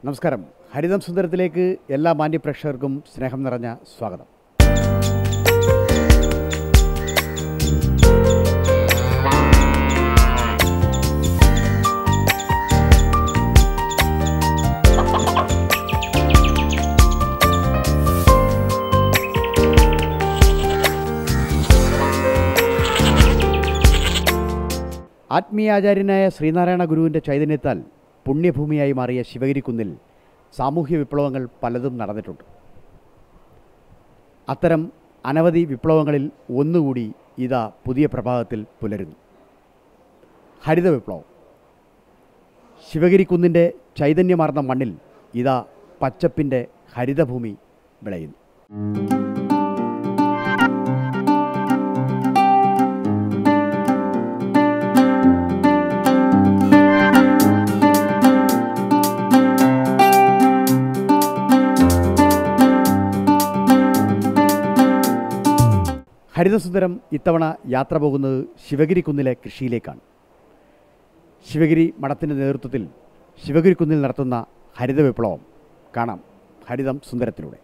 നമസ്കാരം ഹരിതം സുന്ദരത്തിലേക്ക് എല്ലാ മാന്യപ്രേക്ഷകർക്കും സ്നേഹം നിറഞ്ഞ സ്വാഗതം ആത്മീയാചാര്യനായ ശ്രീനാരായണ ഗുരുവിൻ്റെ ചൈതന്യത്താൽ പുണ്യഭൂമിയായി മാറിയ ശിവഗിരിക്കുന്നിൽ സാമൂഹ്യ വിപ്ലവങ്ങൾ പലതും നടന്നിട്ടുണ്ട് അത്തരം അനവധി വിപ്ലവങ്ങളിൽ ഒന്നുകൂടി ഇതാ പുതിയ പ്രഭാതത്തിൽ പുലരുന്നു ഹരിത വിപ്ലവം ശിവഗിരിക്കുന്നിൻ്റെ ചൈതന്യമാർന്ന മണ്ണിൽ ഇതാ പച്ചപ്പിൻ്റെ ഹരിതഭൂമി വിളയുന്നു ഹരിതസുന്ദരം ഇത്തവണ യാത്ര പോകുന്നത് ശിവഗിരി കുന്നിലെ കൃഷിയിലേക്കാണ് ശിവഗിരി മഠത്തിൻ്റെ നേതൃത്വത്തിൽ ശിവഗിരി കുന്നിൽ നടത്തുന്ന ഹരിത വിപ്ലവം കാണാം ഹരിതം സുന്ദരത്തിലൂടെ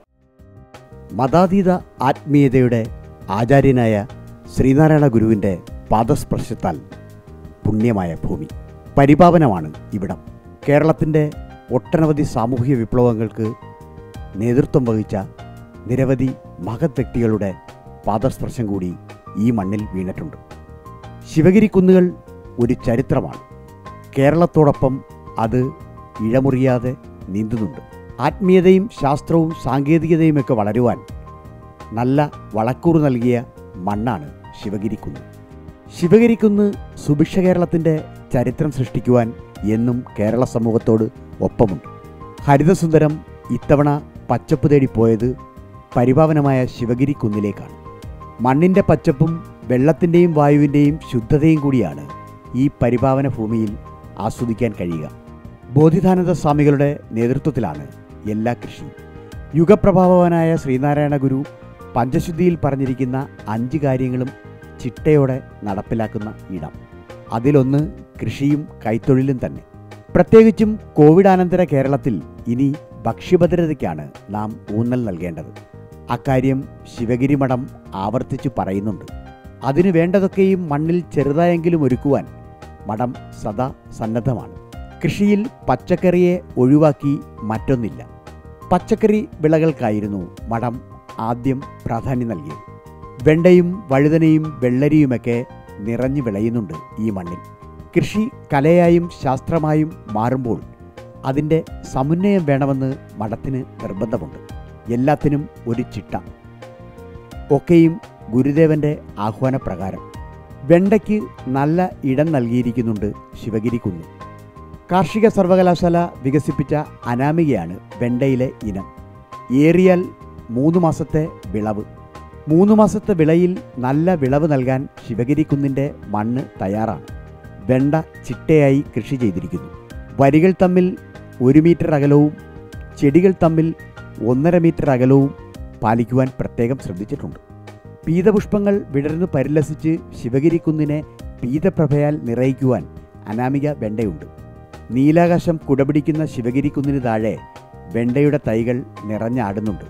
മതാതീത ആത്മീയതയുടെ ആചാര്യനായ ശ്രീനാരായണ ഗുരുവിൻ്റെ പാദസ്പർശത്താൽ പുണ്യമായ ഭൂമി പരിപാവനമാണ് ഇവിടം കേരളത്തിൻ്റെ ഒട്ടനവധി സാമൂഹിക വിപ്ലവങ്ങൾക്ക് നേതൃത്വം വഹിച്ച നിരവധി മഹത് വ്യക്തികളുടെ പാദസ്പർശം കൂടി ഈ മണ്ണിൽ വീണിട്ടുണ്ട് ശിവഗിരി കുന്നുകൾ ഒരു ചരിത്രമാണ് കേരളത്തോടൊപ്പം അത് ഇഴമുറിയാതെ നീന്തുന്നുണ്ട് ആത്മീയതയും ശാസ്ത്രവും സാങ്കേതികതയുമൊക്കെ വളരുവാൻ നല്ല വളക്കൂറ് നൽകിയ മണ്ണാണ് ശിവഗിരിക്കുന്ന് ശിവഗിരിക്കുന്ന് സുഭിക്ഷ കേരളത്തിൻ്റെ ചരിത്രം സൃഷ്ടിക്കുവാൻ എന്നും കേരള സമൂഹത്തോട് ഒപ്പമുണ്ട് ഹരിതസുന്ദരം ഇത്തവണ പച്ചപ്പ് തേടി പോയത് പരിപാവനമായ ശിവഗിരി കുന്നിലേക്കാണ് മണ്ണിൻ്റെ പച്ചപ്പും വെള്ളത്തിൻ്റെയും വായുവിൻ്റെയും ശുദ്ധതയും കൂടിയാണ് ഈ പരിപാവന ഭൂമിയിൽ ആസ്വദിക്കാൻ കഴിയുക ബോധിധാനന്ദ സ്വാമികളുടെ നേതൃത്വത്തിലാണ് എല്ലാ കൃഷിയും യുഗപ്രഭാവനായ ശ്രീനാരായണ ഗുരു പഞ്ചശുദ്ധിയിൽ പറഞ്ഞിരിക്കുന്ന അഞ്ച് കാര്യങ്ങളും ചിട്ടയോടെ നടപ്പിലാക്കുന്ന ഇടം അതിലൊന്ന് കൃഷിയും കൈത്തൊഴിലും തന്നെ പ്രത്യേകിച്ചും കോവിഡാനന്തര കേരളത്തിൽ ഇനി ഭക്ഷ്യഭദ്രതയ്ക്കാണ് നാം ഊന്നൽ നൽകേണ്ടത് അക്കാര്യം ശിവഗിരി മഠം ആവർത്തിച്ചു പറയുന്നുണ്ട് അതിനു വേണ്ടതൊക്കെയും മണ്ണിൽ ചെറുതായെങ്കിലും ഒരുക്കുവാൻ മഠം സദാ സന്നദ്ധമാണ് കൃഷിയിൽ പച്ചക്കറിയെ ഒഴിവാക്കി മറ്റൊന്നില്ല പച്ചക്കറി വിളകൾക്കായിരുന്നു മഠം ആദ്യം പ്രാധാന്യം നൽകിയത് വെണ്ടയും വഴുതനയും വെള്ളരിയുമൊക്കെ നിറഞ്ഞു വിളയുന്നുണ്ട് ഈ മണ്ണിൽ കൃഷി കലയായും ശാസ്ത്രമായും മാറുമ്പോൾ അതിൻ്റെ സമന്വയം വേണമെന്ന് മഠത്തിന് നിർബന്ധമുണ്ട് എല്ലാത്തിനും ഒരു ചിട്ട ഒക്കെയും ഗുരുദേവൻ്റെ ആഹ്വാനപ്രകാരം വെണ്ടയ്ക്ക് നല്ല ഇടം നൽകിയിരിക്കുന്നുണ്ട് ശിവഗിരി കുന്ന് കാർഷിക സർവകലാശാല വികസിപ്പിച്ച അനാമികയാണ് വെണ്ടയിലെ ഇനം ഏറിയാൽ മൂന്ന് മാസത്തെ വിളവ് മൂന്ന് മാസത്തെ വിളയിൽ നല്ല വിളവ് നൽകാൻ ശിവഗിരി കുന്നിൻ്റെ മണ്ണ് തയ്യാറാണ് വെണ്ട ചിട്ടയായി കൃഷി ചെയ്തിരിക്കുന്നു വരികൾ തമ്മിൽ ഒരു മീറ്റർ അകലവും ചെടികൾ തമ്മിൽ ഒന്നര മീറ്റർ അകലവും പാലിക്കുവാൻ പ്രത്യേകം ശ്രദ്ധിച്ചിട്ടുണ്ട് പീതപുഷ്പങ്ങൾ വിടർന്നു പരിലസിച്ച് ശിവഗിരി കുന്നിനെ പീതപ്രഭയാൽ നിറയിക്കുവാൻ അനാമിക വെണ്ടയുണ്ട് നീലാകാശം കുടപിടിക്കുന്ന ശിവഗിരി കുന്നിന് താഴെ വെണ്ടയുടെ തൈകൾ നിറഞ്ഞാടുന്നുണ്ട്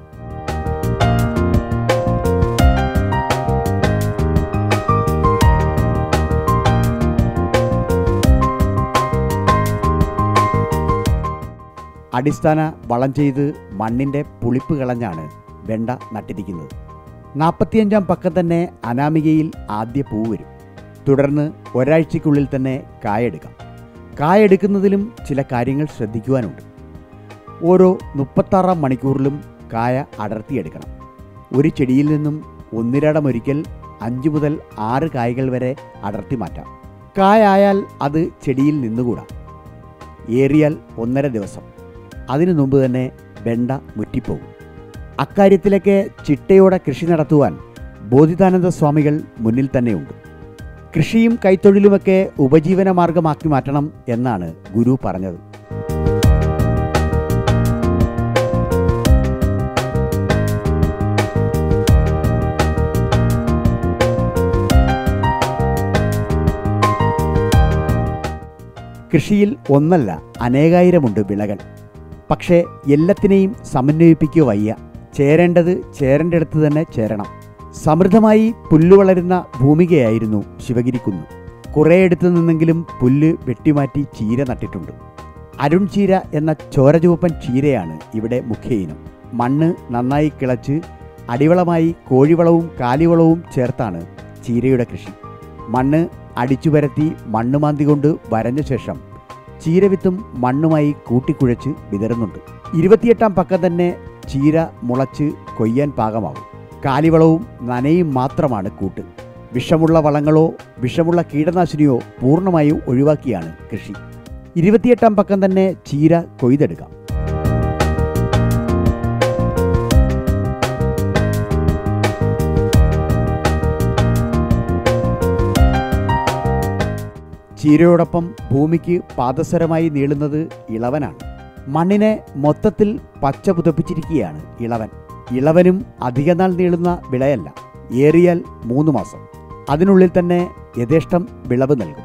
അടിസ്ഥാന വളം ചെയ്ത് മണ്ണിൻ്റെ പുളിപ്പ് കളഞ്ഞാണ് വെണ്ട നട്ടിരിക്കുന്നത് നാൽപ്പത്തിയഞ്ചാം പക്കം തന്നെ അനാമികയിൽ ആദ്യ പൂ വരും തുടർന്ന് ഒരാഴ്ചയ്ക്കുള്ളിൽ തന്നെ കായെടുക്കാം കായെടുക്കുന്നതിലും ചില കാര്യങ്ങൾ ശ്രദ്ധിക്കുവാനുണ്ട് ഓരോ മുപ്പത്താറാം മണിക്കൂറിലും കായ അടർത്തിയെടുക്കണം ഒരു ചെടിയിൽ നിന്നും ഒന്നിരടമൊരിക്കൽ അഞ്ച് മുതൽ ആറ് കായകൾ വരെ അടർത്തി മാറ്റാം കായായാൽ അത് ചെടിയിൽ നിന്നുകൂടാ ഏറിയാൽ ഒന്നര ദിവസം അതിനു മുമ്പ് തന്നെ വെണ്ട മുറ്റിപ്പോകും അക്കാര്യത്തിലൊക്കെ ചിട്ടയോടെ കൃഷി നടത്തുവാൻ ബോധിതാനന്ദ സ്വാമികൾ മുന്നിൽ തന്നെയുണ്ട് കൃഷിയും കൈത്തൊഴിലുമൊക്കെ ഉപജീവന മാർഗമാക്കി മാറ്റണം എന്നാണ് ഗുരു പറഞ്ഞത് കൃഷിയിൽ ഒന്നല്ല അനേകായിരമുണ്ട് വിളകൾ പക്ഷേ എല്ലാത്തിനെയും സമന്വയിപ്പിക്കുക വയ്യ ചേരേണ്ടത് ചേരേണ്ട അടുത്ത് തന്നെ ചേരണം സമൃദ്ധമായി പുല്ല് വളരുന്ന ഭൂമികയായിരുന്നു ശിവഗിരിക്കുന്ന് കുറേയിടത്തു നിന്നെങ്കിലും പുല്ല് വെട്ടിമാറ്റി ചീര നട്ടിട്ടുണ്ട് അരുൺ ചീര എന്ന ചോരചുവപ്പൻ ചീരയാണ് ഇവിടെ മുഖ്യ ഇനം മണ്ണ് നന്നായി കിളച്ച് അടിവളമായി കോഴിവളവും കാലിവളവും ചേർത്താണ് ചീരയുടെ കൃഷി മണ്ണ് അടിച്ചു പരത്തി മണ്ണുമാന്തി കൊണ്ട് വരഞ്ഞ ശേഷം ചീരവിത്തും മണ്ണുമായി കൂട്ടിക്കുഴച്ച് വിതറുന്നുണ്ട് ഇരുപത്തിയെട്ടാം പക്കം തന്നെ ചീര മുളച്ച് കൊയ്യാൻ പാകമാകും കാലിവളവും നനയും മാത്രമാണ് കൂട്ട് വിഷമുള്ള വളങ്ങളോ വിഷമുള്ള കീടനാശിനിയോ പൂർണ്ണമായും ഒഴിവാക്കിയാണ് കൃഷി ഇരുപത്തിയെട്ടാം പക്കം തന്നെ ചീര കൊയ്തെടുക്കാം ചീരയോടൊപ്പം ഭൂമിക്ക് പാദസരമായി നീളുന്നത് ഇളവനാണ് മണ്ണിനെ മൊത്തത്തിൽ പച്ച പുതപ്പിച്ചിരിക്കുകയാണ് ഇളവൻ ഇളവനും അധികനാൾ നീളുന്ന വിളയല്ല ഏറിയാൽ മൂന്ന് മാസം അതിനുള്ളിൽ തന്നെ യഥേഷ്ടം വിളവ് നൽകും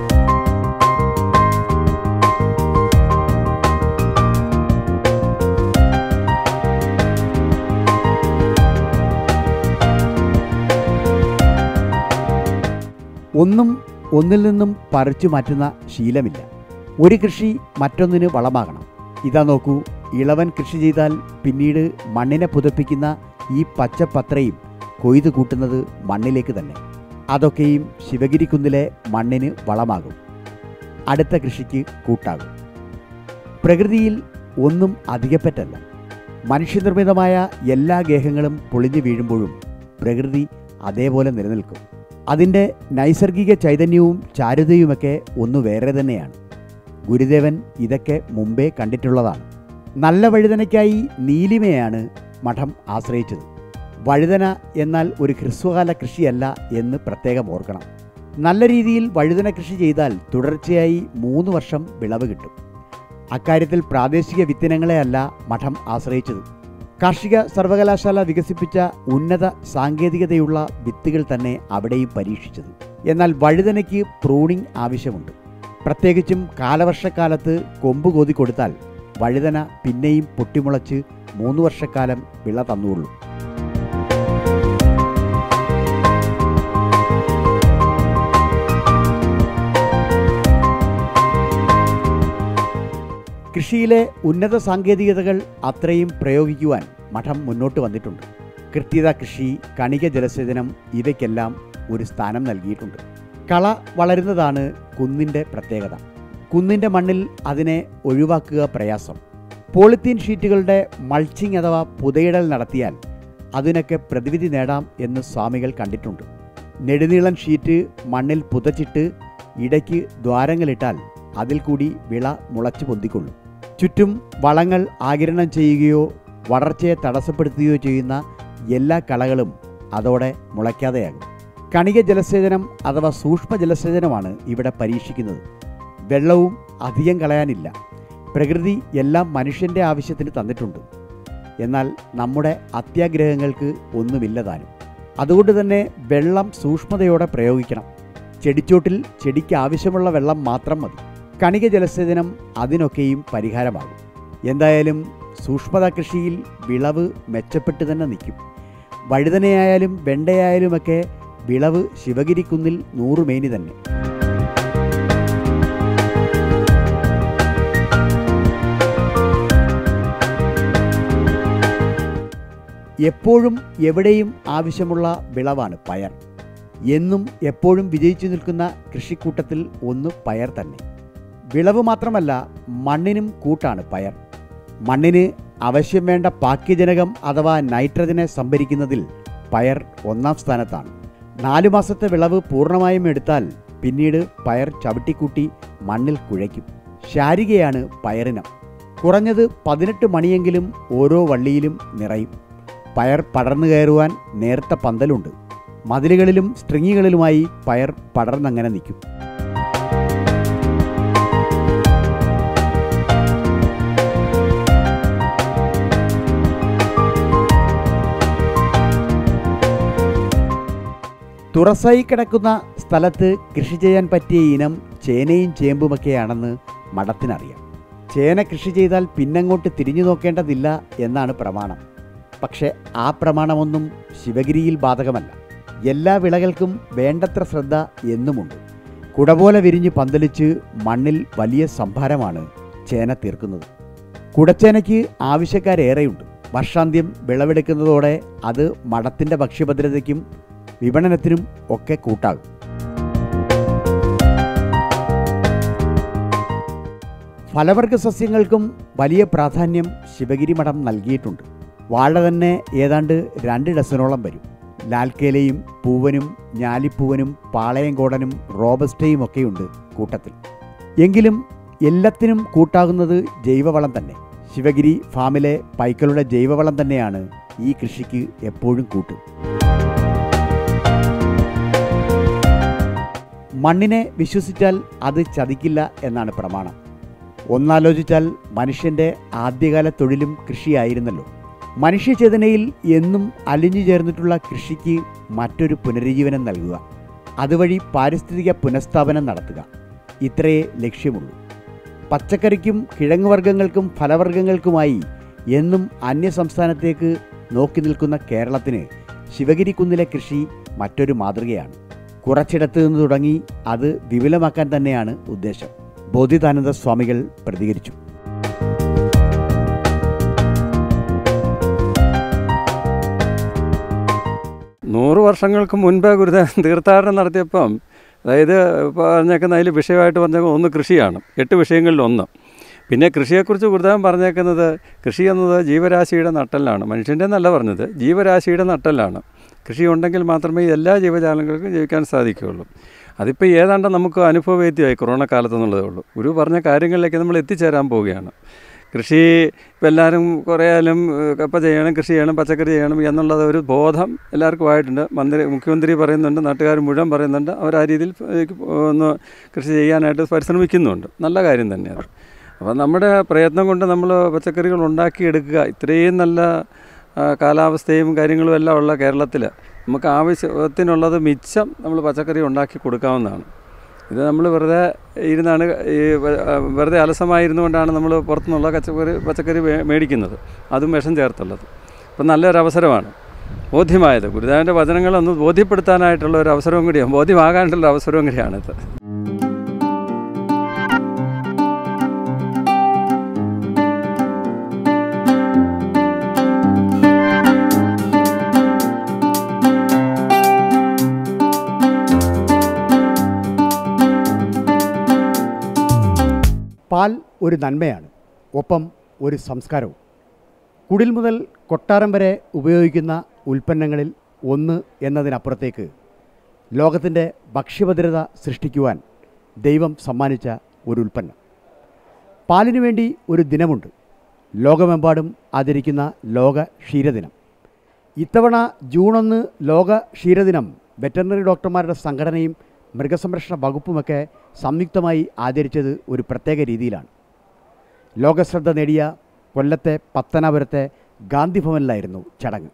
ഒന്നും ഒന്നിൽ നിന്നും പറിച്ചു മാറ്റുന്ന ശീലമില്ല ഒരു കൃഷി മറ്റൊന്നിന് വളമാകണം ഇതാ നോക്കൂ ഇളവൻ കൃഷി ചെയ്താൽ പിന്നീട് മണ്ണിനെ പുതപ്പിക്കുന്ന ഈ പച്ചപ്പത്രയും കൊയ്തു കൂട്ടുന്നത് മണ്ണിലേക്ക് തന്നെ അതൊക്കെയും ശിവഗിരിക്കുന്നിലെ മണ്ണിന് വളമാകും അടുത്ത കൃഷിക്ക് കൂട്ടാകും പ്രകൃതിയിൽ ഒന്നും അധികപ്പറ്റല്ല മനുഷ്യനിർമ്മിതമായ എല്ലാ ഗേഹങ്ങളും പൊളിഞ്ഞു വീഴുമ്പോഴും പ്രകൃതി അതേപോലെ നിലനിൽക്കും അതിൻ്റെ നൈസർഗിക ചൈതന്യവും ചാരുതയുമൊക്കെ ഒന്ന് വേറെ തന്നെയാണ് ഗുരുദേവൻ ഇതൊക്കെ മുമ്പേ കണ്ടിട്ടുള്ളതാണ് നല്ല വഴുതനയ്ക്കായി നീലിമയാണ് മഠം ആശ്രയിച്ചത് വഴുതന എന്നാൽ ഒരു ഹ്രസ്വകാല കൃഷിയല്ല എന്ന് പ്രത്യേകം ഓർക്കണം നല്ല രീതിയിൽ വഴുതന കൃഷി ചെയ്താൽ തുടർച്ചയായി മൂന്ന് വർഷം വിളവ് കിട്ടും അക്കാര്യത്തിൽ പ്രാദേശിക വിത്തിനങ്ങളെയല്ല മഠം ആശ്രയിച്ചത് കാർഷിക സർവകലാശാല വികസിപ്പിച്ച ഉന്നത സാങ്കേതികതയുള്ള വിത്തുകൾ തന്നെ അവിടെയും പരീക്ഷിച്ചത് എന്നാൽ വഴുതനയ്ക്ക് പ്രൂണിംഗ് ആവശ്യമുണ്ട് പ്രത്യേകിച്ചും കാലവർഷക്കാലത്ത് കൊമ്പ് കോതി കൊടുത്താൽ വഴുതന പിന്നെയും പൊട്ടിമുളച്ച് മൂന്ന് വർഷക്കാലം വിള തന്നുള്ളൂ കൃഷിയിലെ ഉന്നത സാങ്കേതികതകൾ അത്രയും പ്രയോഗിക്കുവാൻ മഠം മുന്നോട്ട് വന്നിട്ടുണ്ട് കൃത്യത കൃഷി കണിക ജലസേചനം ഇവയ്ക്കെല്ലാം ഒരു സ്ഥാനം നൽകിയിട്ടുണ്ട് കള വളരുന്നതാണ് കുന്നിൻ്റെ പ്രത്യേകത കുന്നിൻ്റെ മണ്ണിൽ അതിനെ ഒഴിവാക്കുക പ്രയാസം പോളിത്തീൻ ഷീറ്റുകളുടെ മൾച്ചിങ് അഥവാ പുതയിടൽ നടത്തിയാൽ അതിനൊക്കെ പ്രതിവിധി നേടാം എന്ന് സ്വാമികൾ കണ്ടിട്ടുണ്ട് നെടുനീളൻ ഷീറ്റ് മണ്ണിൽ പുതച്ചിട്ട് ഇടയ്ക്ക് ദ്വാരങ്ങളിട്ടാൽ അതിൽ കൂടി വിള മുളച്ചു പൊന്തിക്കൊള്ളും ചുറ്റും വളങ്ങൾ ആകിരണം ചെയ്യുകയോ വളർച്ചയെ തടസ്സപ്പെടുത്തുകയോ ചെയ്യുന്ന എല്ലാ കളകളും അതോടെ മുളയ്ക്കാതെയാകും കണിക ജലസേചനം അഥവാ സൂക്ഷ്മ ജലസേചനമാണ് ഇവിടെ പരീക്ഷിക്കുന്നത് വെള്ളവും അധികം കളയാനില്ല പ്രകൃതി എല്ലാം മനുഷ്യൻ്റെ ആവശ്യത്തിന് തന്നിട്ടുണ്ട് എന്നാൽ നമ്മുടെ അത്യാഗ്രഹങ്ങൾക്ക് ഒന്നുമില്ല താനും അതുകൊണ്ട് തന്നെ വെള്ളം സൂക്ഷ്മതയോടെ പ്രയോഗിക്കണം ചെടിച്ചോട്ടിൽ ചെടിക്ക് ആവശ്യമുള്ള വെള്ളം മാത്രം മതി കണിക ജലസേചനം അതിനൊക്കെയും പരിഹാരമാകും എന്തായാലും സൂക്ഷ്മത കൃഷിയിൽ വിളവ് മെച്ചപ്പെട്ട് തന്നെ നിൽക്കും വഴുതനയായാലും വെണ്ടയായാലുമൊക്കെ വിളവ് ശിവഗിരിക്കുന്നിൽ നൂറുമേനി തന്നെ എപ്പോഴും എവിടെയും ആവശ്യമുള്ള വിളവാണ് പയർ എന്നും എപ്പോഴും വിജയിച്ചു നിൽക്കുന്ന കൃഷിക്കൂട്ടത്തിൽ ഒന്ന് പയർ തന്നെ വിളവ് മാത്രമല്ല മണ്ണിനും കൂട്ടാണ് പയർ മണ്ണിന് ആവശ്യം വേണ്ട പാക്യജനകം അഥവാ നൈട്രജനെ സംഭരിക്കുന്നതിൽ പയർ ഒന്നാം സ്ഥാനത്താണ് നാലു മാസത്തെ വിളവ് പൂർണ്ണമായും എടുത്താൽ പിന്നീട് പയർ ചവിട്ടിക്കൂട്ടി മണ്ണിൽ കുഴയ്ക്കും ശാരികയാണ് പയറിനം കുറഞ്ഞത് പതിനെട്ട് മണിയെങ്കിലും ഓരോ വള്ളിയിലും നിറയും പയർ പടർന്നു കയറുവാൻ നേർത്ത പന്തലുണ്ട് മതിലുകളിലും സ്ട്രിങ്ങുകളിലുമായി പയർ പടർന്നങ്ങനെ നിൽക്കും തുറസായി കിടക്കുന്ന സ്ഥലത്ത് കൃഷി ചെയ്യാൻ പറ്റിയ ഇനം ചേനയും ചേമ്പുമൊക്കെയാണെന്ന് മഠത്തിനറിയാം ചേന കൃഷി ചെയ്താൽ പിന്നങ്ങോട്ട് തിരിഞ്ഞു നോക്കേണ്ടതില്ല എന്നാണ് പ്രമാണം പക്ഷേ ആ പ്രമാണമൊന്നും ശിവഗിരിയിൽ ബാധകമല്ല എല്ലാ വിളകൾക്കും വേണ്ടത്ര ശ്രദ്ധ എന്നുമുണ്ട് കുടപോലെ വിരിഞ്ഞ് പന്തലിച്ച് മണ്ണിൽ വലിയ സംഭാരമാണ് ചേന തീർക്കുന്നത് കുടച്ചേനയ്ക്ക് ആവശ്യക്കാരേറെയുണ്ട് വർഷാന്ത്യം വിളവെടുക്കുന്നതോടെ അത് മഠത്തിൻ്റെ ഭക്ഷ്യഭദ്രതയ്ക്കും വിപണനത്തിനും ഒക്കെ കൂട്ടാകും ഫലവർഗ സസ്യങ്ങൾക്കും വലിയ പ്രാധാന്യം ശിവഗിരി മഠം നൽകിയിട്ടുണ്ട് വാഴ തന്നെ ഏതാണ്ട് രണ്ട് ഡസനോളം വരും ലാൽക്കേലയും പൂവനും ഞാലിപ്പൂവനും പാളയംകോടനും റോബസ്റ്റയും ഒക്കെയുണ്ട് കൂട്ടത്തിൽ എങ്കിലും എല്ലാത്തിനും കൂട്ടാകുന്നത് ജൈവവളം തന്നെ ശിവഗിരി ഫാമിലെ പൈക്കളുടെ ജൈവവളം തന്നെയാണ് ഈ കൃഷിക്ക് എപ്പോഴും കൂട്ട് മണ്ണിനെ വിശ്വസിച്ചാൽ അത് ചതിക്കില്ല എന്നാണ് പ്രമാണം ഒന്നാലോചിച്ചാൽ മനുഷ്യൻ്റെ ആദ്യകാല തൊഴിലും കൃഷിയായിരുന്നല്ലോ മനുഷ്യചേതനയിൽ എന്നും അലിഞ്ഞു ചേർന്നിട്ടുള്ള കൃഷിക്ക് മറ്റൊരു പുനരുജ്ജീവനം നൽകുക അതുവഴി പാരിസ്ഥിതിക പുനഃസ്ഥാപനം നടത്തുക ഇത്രയേ ലക്ഷ്യമുള്ളൂ പച്ചക്കറിക്കും കിഴങ്ങുവർഗ്ഗങ്ങൾക്കും ഫലവർഗ്ഗങ്ങൾക്കുമായി എന്നും അന്യസംസ്ഥാനത്തേക്ക് നോക്കി നിൽക്കുന്ന കേരളത്തിന് ശിവഗിരി കുന്നിലെ കൃഷി മറ്റൊരു മാതൃകയാണ് കുറച്ചിടത്ത് നിന്ന് തുടങ്ങി അത് വിപുലമാക്കാൻ തന്നെയാണ് ഉദ്ദേശം ബോധിതാനന്ദ സ്വാമികൾ പ്രതികരിച്ചു നൂറ് വർഷങ്ങൾക്ക് മുൻപേ ഗുരുദേവൻ തീർത്ഥാടനം നടത്തിയപ്പം അതായത് പറഞ്ഞേക്കുന്ന അതിൽ വിഷയമായിട്ട് പറഞ്ഞേക്കുന്ന ഒന്ന് കൃഷിയാണ് എട്ട് വിഷയങ്ങളിൽ ഒന്ന് പിന്നെ കൃഷിയെക്കുറിച്ച് ഗുരുദേവൻ പറഞ്ഞേക്കുന്നത് കൃഷി എന്നത് ജീവരാശിയുടെ നട്ടലാണ് മനുഷ്യൻ്റെ എന്നല്ല പറഞ്ഞത് ജീവരാശിയുടെ നട്ടലാണ് കൃഷി ഉണ്ടെങ്കിൽ മാത്രമേ എല്ലാ ജീവജാലങ്ങൾക്കും ജീവിക്കാൻ സാധിക്കുകയുള്ളൂ അതിപ്പോൾ ഏതാണ്ട് നമുക്ക് അനുഭവവേദ്യമായി കൊറോണ കാലത്ത് എന്നുള്ളതേ ഉള്ളൂ ഗുരു പറഞ്ഞ കാര്യങ്ങളിലേക്ക് നമ്മൾ എത്തിച്ചേരാൻ പോവുകയാണ് കൃഷി ഇപ്പം എല്ലാവരും കുറേ ആയാലും ഏഹ്, കപ്പ ചെയ്യണം കൃഷി ചെയ്യണം പച്ചക്കറി ചെയ്യണം എന്നുള്ളത് ഒരു ബോധം എല്ലാവർക്കും ആയിട്ടുണ്ട് മന്ത്രി മുഖ്യമന്ത്രി പറയുന്നുണ്ട് നാട്ടുകാർ മുഴുവൻ പറയുന്നുണ്ട് അവർ ആ രീതിയിൽ ഏഹ്, ഒന്ന് കൃഷി ചെയ്യാനായിട്ട് പരിശ്രമിക്കുന്നുണ്ട് നല്ല കാര്യം തന്നെയാണ് അപ്പോൾ നമ്മുടെ പ്രയത്നം കൊണ്ട് നമ്മൾ പച്ചക്കറികൾ ഉണ്ടാക്കിയെടുക്കുക ഇത്രയും നല്ല ആ, കാലാവസ്ഥയും കാര്യങ്ങളും എല്ലാം ഉള്ള കേരളത്തിൽ നമുക്ക് ആവശ്യത്തിനുള്ളത് മിച്ചം നമ്മൾ പച്ചക്കറി ഉണ്ടാക്കി കൊടുക്കാവുന്നതാണ് ഇത് നമ്മൾ വെറുതെ ഇരുന്നാണ് ഈ വെ- ആ, വെറുതെ അലസമായിരുന്നുകൊണ്ടാണ് നമ്മൾ പുറത്തുനിന്നുള്ള പച്ചക്കറി പച്ചക്കറി മേ- മേടിക്കുന്നത് അതും വിഷം ചേർത്തുള്ളത് അപ്പം നല്ലൊരു അവസരമാണ് ബോധ്യമായത് ഗുരുദേവൻ്റെ വചനങ്ങളൊന്ന് ബോധ്യപ്പെടുത്താനായിട്ടുള്ള ഒരു അവസരവും കൂടിയാണ് ബോധ്യമാകാനുള്ള അവസരവും കൂടിയാണിത് പാൽ ഒരു നന്മയാണ് ഒപ്പം ഒരു സംസ്കാരവും കുടിൽ മുതൽ കൊട്ടാരം വരെ ഉപയോഗിക്കുന്ന ഉൽപ്പന്നങ്ങളിൽ ഒന്ന് എന്നതിനപ്പുറത്തേക്ക് ലോകത്തിൻ്റെ ഭക്ഷ്യഭദ്രത സൃഷ്ടിക്കുവാൻ ദൈവം സമ്മാനിച്ച ഒരു ഉൽപ്പന്നം പാലിനു വേണ്ടി ഒരു ദിനമുണ്ട് ലോകമെമ്പാടും ആചരിക്കുന്ന ലോക ക്ഷീരദിനം ഇത്തവണ ജൂൺ ഒന്ന് ലോക ക്ഷീരദിനം വെറ്ററിനറി ഡോക്ടർമാരുടെ സംഘടനയും മൃഗസംരക്ഷണ വകുപ്പുമൊക്കെ സംയുക്തമായി ആചരിച്ചത് ഒരു പ്രത്യേക രീതിയിലാണ് ലോകശ്രദ്ധ നേടിയ കൊല്ലത്തെ പത്തനാപുരത്തെ ഗാന്ധിഭവനിലായിരുന്നു ചടങ്ങ്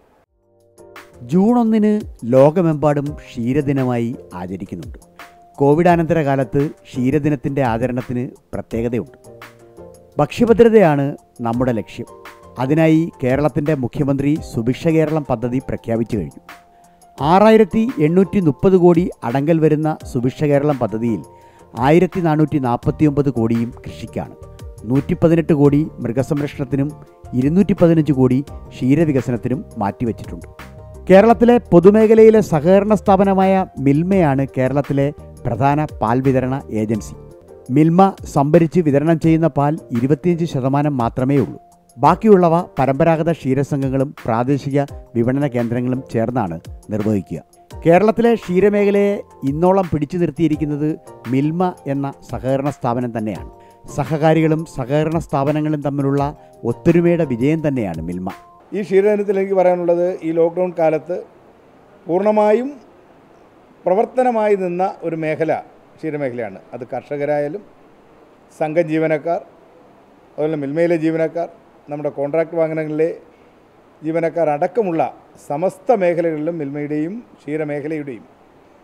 ജൂൺ ഒന്നിന് ലോകമെമ്പാടും ക്ഷീരദിനമായി ആചരിക്കുന്നുണ്ട് കോവിഡാനന്തര കാലത്ത് ക്ഷീരദിനത്തിൻ്റെ ആചരണത്തിന് പ്രത്യേകതയുണ്ട് ഭക്ഷ്യഭദ്രതയാണ് നമ്മുടെ ലക്ഷ്യം അതിനായി കേരളത്തിൻ്റെ മുഖ്യമന്ത്രി സുഭിക്ഷ കേരളം പദ്ധതി പ്രഖ്യാപിച്ചു കഴിഞ്ഞു ആറായിരത്തി എണ്ണൂറ്റി മുപ്പത് കോടി അടങ്കൽ വരുന്ന സുഭിക്ഷ കേരളം പദ്ധതിയിൽ ആയിരത്തി നാനൂറ്റി നാൽപ്പത്തി ഒമ്പത് കോടിയും കൃഷിക്കാണ് നൂറ്റി പതിനെട്ട് കോടി മൃഗസംരക്ഷണത്തിനും ഇരുന്നൂറ്റി പതിനഞ്ച് കോടി ക്ഷീരവികസനത്തിനും മാറ്റിവെച്ചിട്ടുണ്ട് കേരളത്തിലെ പൊതുമേഖലയിലെ സഹകരണ സ്ഥാപനമായ മിൽമയാണ് കേരളത്തിലെ പ്രധാന പാൽ വിതരണ ഏജൻസി മിൽമ സംഭരിച്ച് വിതരണം ചെയ്യുന്ന പാൽ ഇരുപത്തിയഞ്ച് ശതമാനം മാത്രമേ ഉള്ളൂ ബാക്കിയുള്ളവ പരമ്പരാഗത ക്ഷീരസംഘങ്ങളും പ്രാദേശിക വിപണന കേന്ദ്രങ്ങളും ചേർന്നാണ് നിർവഹിക്കുക കേരളത്തിലെ ക്ഷീരമേഖലയെ ഇന്നോളം പിടിച്ചു നിർത്തിയിരിക്കുന്നത് മിൽമ എന്ന സഹകരണ സ്ഥാപനം തന്നെയാണ് സഹകാരികളും സഹകരണ സ്ഥാപനങ്ങളും തമ്മിലുള്ള ഒത്തൊരുമയുടെ വിജയം തന്നെയാണ് മിൽമ ഈ ക്ഷീരദിനത്തിൽ എനിക്ക് പറയാനുള്ളത് ഈ ലോക്ക്ഡൗൺ കാലത്ത് പൂർണ്ണമായും പ്രവർത്തനമായി നിന്ന ഒരു മേഖല ക്ഷീരമേഖലയാണ് അത് കർഷകരായാലും സംഘം ജീവനക്കാർ അതുപോലെ മിൽമയിലെ ജീവനക്കാർ നമ്മുടെ കോൺട്രാക്ട് വാഹനങ്ങളിലെ ജീവനക്കാർ അടക്കമുള്ള സമസ്ത മേഖലകളിലും മിൽമയുടെയും ക്ഷീരമേഖലയുടെയും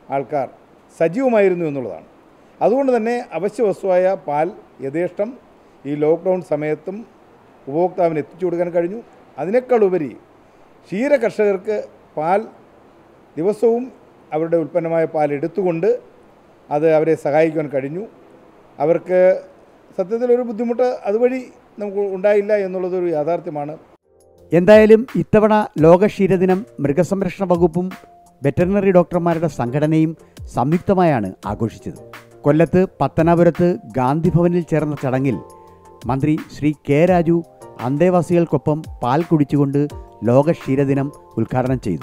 ആൾക്കാർ സജീവമായിരുന്നു എന്നുള്ളതാണ് അതുകൊണ്ട് തന്നെ അവശ്യ വസ്തുവായ പാൽ യഥേഷ്ടം ഈ ലോക്ക്ഡൗൺ സമയത്തും ഉപഭോക്താവിന് എത്തിച്ചു കൊടുക്കാൻ കഴിഞ്ഞു അതിനേക്കാൾ ഉപരി ക്ഷീര കർഷകർക്ക് പാൽ ദിവസവും അവരുടെ ഉൽപ്പന്നമായ പാൽ എടുത്തുകൊണ്ട് അത് അവരെ സഹായിക്കുവാൻ കഴിഞ്ഞു അവർക്ക് സത്യത്തിലൊരു ബുദ്ധിമുട്ട് അതുവഴി നമുക്ക് ഉണ്ടായില്ല എന്നുള്ളതൊരു യാഥാർത്ഥ്യമാണ് എന്തായാലും ഇത്തവണ ലോക ക്ഷീരദിനം മൃഗസംരക്ഷണ വകുപ്പും വെറ്ററിനറി ഡോക്ടർമാരുടെ സംഘടനയും സംയുക്തമായാണ് ആഘോഷിച്ചത് കൊല്ലത്ത് പത്തനാപുരത്ത് ഗാന്ധിഭവനിൽ ചേർന്ന ചടങ്ങിൽ മന്ത്രി ശ്രീ കെ രാജു അന്തേവാസികൾക്കൊപ്പം പാൽ കുടിച്ചുകൊണ്ട് ലോക ക്ഷീരദിനം ഉദ്ഘാടനം ചെയ്തു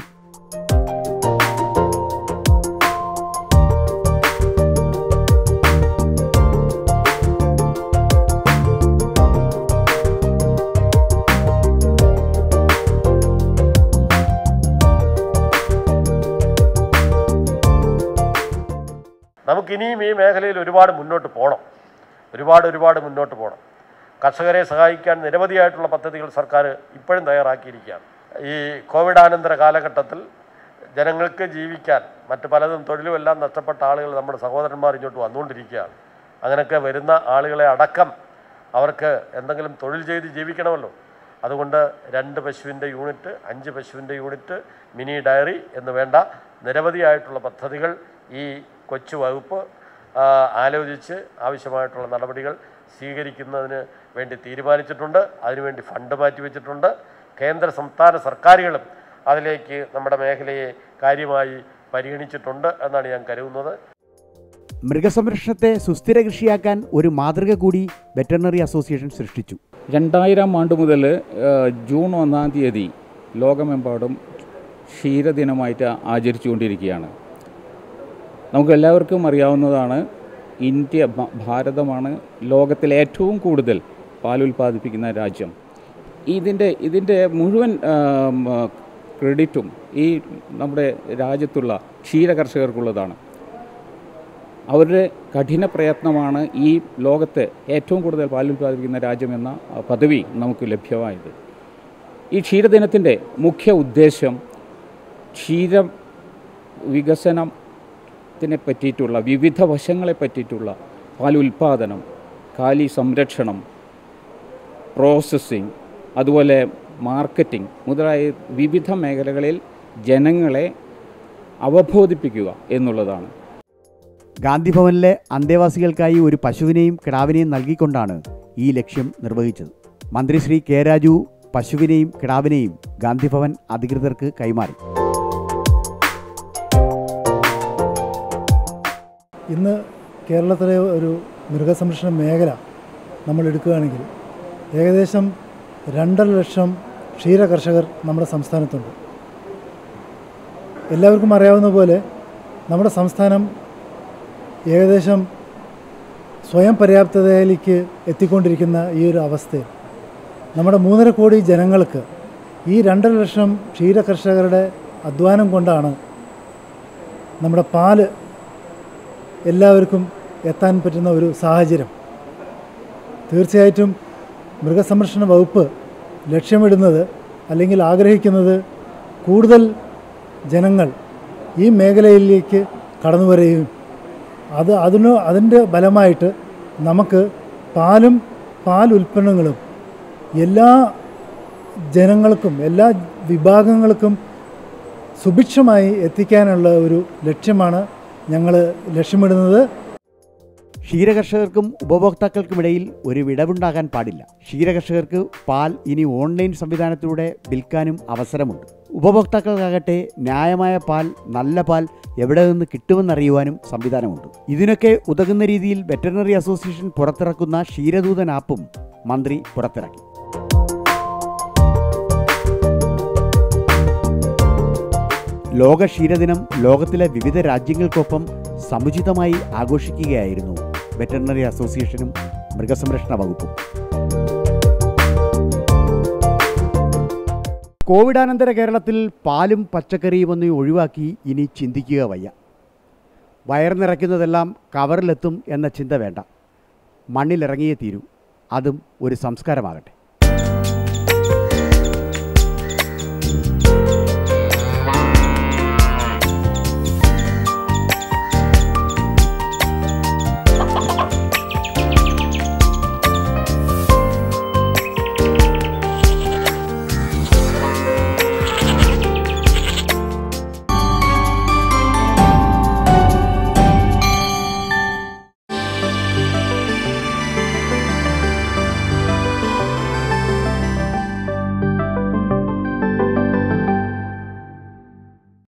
നമുക്കിനിയും ഈ മേഖലയിൽ ഒരുപാട് മുന്നോട്ട് പോകണം ഒരുപാട് ഒരുപാട് മുന്നോട്ട് പോകണം കർഷകരെ സഹായിക്കാൻ നിരവധിയായിട്ടുള്ള പദ്ധതികൾ സർക്കാർ ഇപ്പോഴും തയ്യാറാക്കിയിരിക്കുകയാണ് ഈ കോവിഡാനന്തര കാലഘട്ടത്തിൽ ജനങ്ങൾക്ക് ജീവിക്കാൻ മറ്റ് പലതും തൊഴിലും എല്ലാം നഷ്ടപ്പെട്ട ആളുകൾ നമ്മുടെ സഹോദരന്മാർ ഇങ്ങോട്ട് വന്നുകൊണ്ടിരിക്കുകയാണ് അങ്ങനെയൊക്കെ വരുന്ന ആളുകളെ അടക്കം അവർക്ക് എന്തെങ്കിലും തൊഴിൽ ചെയ്ത് ജീവിക്കണമല്ലോ അതുകൊണ്ട് രണ്ട് പശുവിൻ്റെ യൂണിറ്റ് അഞ്ച് പശുവിൻ്റെ യൂണിറ്റ് മിനി ഡയറി എന്ന് വേണ്ട നിരവധിയായിട്ടുള്ള പദ്ധതികൾ ഈ കൊച്ചു വകുപ്പ് ആ, ആലോചിച്ച് ആവശ്യമായിട്ടുള്ള നടപടികൾ സ്വീകരിക്കുന്നതിന് വേണ്ടി തീരുമാനിച്ചിട്ടുണ്ട് അതിനുവേണ്ടി ഫണ്ട് മാറ്റിവെച്ചിട്ടുണ്ട് കേന്ദ്ര സംസ്ഥാന സർക്കാരുകളും അതിലേക്ക് നമ്മുടെ മേഖലയെ കാര്യമായി പരിഗണിച്ചിട്ടുണ്ട് എന്നാണ് ഞാൻ കരുതുന്നത് മൃഗസംരക്ഷണത്തെ സുസ്ഥിര കൃഷിയാക്കാൻ ഒരു മാതൃക കൂടി വെറ്ററിനറി അസോസിയേഷൻ സൃഷ്ടിച്ചു രണ്ടായിരം ആണ്ട് മുതൽ ഏഹ്, ജൂൺ ഒന്നാം തീയതി ലോകമെമ്പാടും ക്ഷീരദിനമായിട്ട് ആചരിച്ചുകൊണ്ടിരിക്കുകയാണ് നമുക്കെല്ലാവർക്കും അറിയാവുന്നതാണ് ഇന്ത്യ ഭ- ഭാരതമാണ് ലോകത്തിലെ ഏറ്റവും കൂടുതൽ പാൽ ഉൽപ്പാദിപ്പിക്കുന്ന രാജ്യം ഇതിൻ്റെ ഇതിൻ്റെ മുഴുവൻ ആം, ക്രെഡിറ്റും ഈ നമ്മുടെ രാജ്യത്തുള്ള ക്ഷീര കർഷകർക്കുള്ളതാണ് അവരുടെ കഠിന പ്രയത്നമാണ് ഈ ലോകത്തെ ഏറ്റവും കൂടുതൽ പാൽ ഉൽപ്പാദിപ്പിക്കുന്ന രാജ്യമെന്ന ആ, പദവി നമുക്ക് ലഭ്യമായത് ഈ ക്ഷീരദിനത്തിൻ്റെ മുഖ്യ ഉദ്ദേശം ക്ഷീര വികസനത്തിനെ പറ്റിയിട്ടുള്ള വിവിധ വശങ്ങളെ പറ്റിയിട്ടുള്ള പാൽ ഉൽപ്പാദനം കാലി സംരക്ഷണം പ്രോസസ്സിംഗ് അതുപോലെ മാർക്കറ്റിംഗ് മുതലായ വിവിധ മേഖലകളിൽ ജനങ്ങളെ അവബോധിപ്പിക്കുക എന്നുള്ളതാണ് ഗാന്ധിഭവനിലെ അന്തേവാസികൾക്കായി ഒരു പശുവിനെയും കിടാവിനെയും നൽകിക്കൊണ്ടാണ് ഈ ലക്ഷ്യം നിർവഹിച്ചത് മന്ത്രി ശ്രീ കെ രാജു പശുവിനെയും കിടാവിനെയും ഗാന്ധിഭവൻ അധികൃതർക്ക് കൈമാറി ഇന്ന് കേരളത്തിലെ ഒരു മൃഗസംരക്ഷണ മേഖല നമ്മൾ എടുക്കുകയാണെങ്കിൽ ഏകദേശം രണ്ടര ലക്ഷം ക്ഷീര കർഷകർ നമ്മുടെ സംസ്ഥാനത്തുണ്ട് എല്ലാവർക്കും അറിയാവുന്ന പോലെ നമ്മുടെ സംസ്ഥാനം ഏകദേശം സ്വയം പര്യാപ്തതയിലേക്ക് എത്തിക്കൊണ്ടിരിക്കുന്ന ഈ ഒരു അവസ്ഥയിൽ നമ്മുടെ മൂന്നര കോടി ജനങ്ങൾക്ക് ഈ രണ്ടര ലക്ഷം ക്ഷീര കർഷകരുടെ അധ്വാനം കൊണ്ടാണ് നമ്മുടെ പാല് എല്ലാവർക്കും എത്താൻ പറ്റുന്ന ഒരു സാഹചര്യം തീർച്ചയായിട്ടും മൃഗസംരക്ഷണ വകുപ്പ് ലക്ഷ്യമിടുന്നത് അല്ലെങ്കിൽ ആഗ്രഹിക്കുന്നത് കൂടുതൽ ജനങ്ങൾ ഈ മേഖലയിലേക്ക് കടന്നു വരികയും അത് അതിന് അതിൻ്റെ ഫലമായിട്ട് നമുക്ക് പാലും പാൽ ഉൽപ്പന്നങ്ങളും എല്ലാ ജനങ്ങൾക്കും എല്ലാ വിഭാഗങ്ങൾക്കും സുഭിക്ഷമായി എത്തിക്കാനുള്ള ഒരു ലക്ഷ്യമാണ് ഞങ്ങൾ ലക്ഷ്യമിടുന്നത് ക്ഷീരകർഷകർക്കും ഉപഭോക്താക്കൾക്കുമിടയിൽ ഒരു വിടവുണ്ടാകാൻ പാടില്ല ക്ഷീരകർഷകർക്ക് പാൽ ഇനി ഓൺലൈൻ സംവിധാനത്തിലൂടെ വിൽക്കാനും അവസരമുണ്ട് ഉപഭോക്താക്കൾക്കാകട്ടെ ന്യായമായ പാൽ നല്ല പാൽ എവിടെ നിന്ന് കിട്ടുമെന്നറിയുവാനും സംവിധാനമുണ്ട് ഇതിനൊക്കെ ഉതകുന്ന രീതിയിൽ വെറ്ററിനറി അസോസിയേഷൻ പുറത്തിറക്കുന്ന ക്ഷീരദൂതൻ ആപ്പും മന്ത്രി പുറത്തിറക്കി ലോക ക്ഷീരദിനം ലോകത്തിലെ വിവിധ രാജ്യങ്ങൾക്കൊപ്പം സമുചിതമായി ആഘോഷിക്കുകയായിരുന്നു വെറ്ററിനറി അസോസിയേഷനും മൃഗസംരക്ഷണ വകുപ്പും കോവിഡാനന്തര കേരളത്തിൽ പാലും പച്ചക്കറിയും ഒന്നും ഒഴിവാക്കി ഇനി ചിന്തിക്കുക വയ്യ വയർ നിറയ്ക്കുന്നതെല്ലാം കവറിലെത്തും എന്ന ചിന്ത വേണ്ട മണ്ണിലിറങ്ങിയേ തീരൂ അതും ഒരു സംസ്കാരമാകട്ടെ